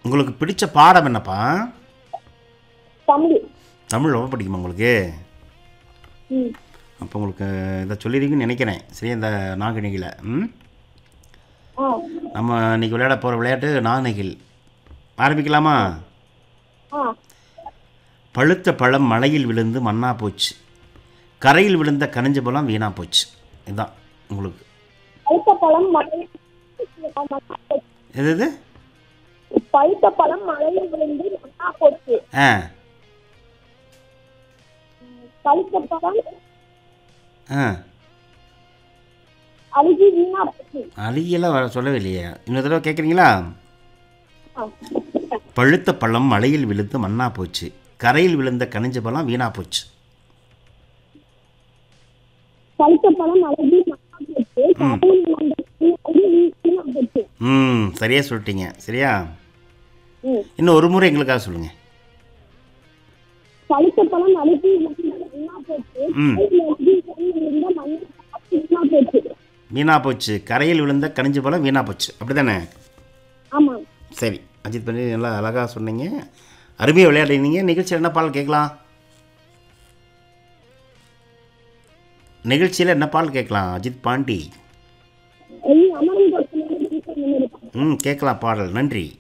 உங்களுக்கு பிடிச்ச பாடம் என்னப்பா தமிழ் தமிழ் ரொம்ப பிடிக்குமா உங்களுக்கு ம் அப்போ உங்களுக்கு இதை சொல்லியிருக்கீங்கன்னு நினைக்கிறேன் சரி இந்த நாகநிகில ம் ஆ நம்ம இன்னைக்கு விளையாட போகிற விளையாட்டு நாகநகில் ஆரம்பிக்கலாமா ஆ பழுத்த பழம் மலையில் விழுந்து மண்ணா போச்சு கரையில் விழுந்த கனிஞ்ச பழம் வீணா போச்சு இதுதான் உங்களுக்கு பழுத்த பழம் மழை எது இது பழுத்த பழம் மழையில் விழுந்து மண்ணா போச்சு ஆ பழுத்த பழம் ஆ அழுகி வீணா போச்சு அழியெல்லாம் வர சொல்லவே இல்லையே இன்னொரு தடவை கேட்குறீங்களா ஆ. பழுத்த பழம் மலையில் விழுந்து மண்ணா போச்சு கரையில் விழுந்த கனிஞ்ச பழம் வீணா போச்சு பழுத்த பழம் அழுகி மண்ணா போச்சு கரையில் விழுந்த அழுகி வீணா போச்சு ம் சரியாக சொல்லிட்டீங்க சரியா ம் இன்னும் ஒரு முறை எங்களுக்காக சொல்லுங்கள் பழுத்த பழம் அழுகி மண்ணா போச்சு ம் கரையில் அழுகி கரையில் விழுந்த மண்ணா வீணா போச்சு வீணா போச்சு கரையில் விழுந்த கனிஞ்ச பழம் வீணா போச்சு அப்படி தானே ஆமா சரி அஜித் பண்ணி நல்லா அழகாக சொன்னீங்க அருமையாக விளையாடுனீங்க நிகழ்ச்சியில் என்ன பால் கேட்கலாம் நிகழ்ச்சியில் என்ன பால் கேட்கலாம் அஜித் பாண்டி அமரன் ம் கேட்கலாம் பாடல் நன்றி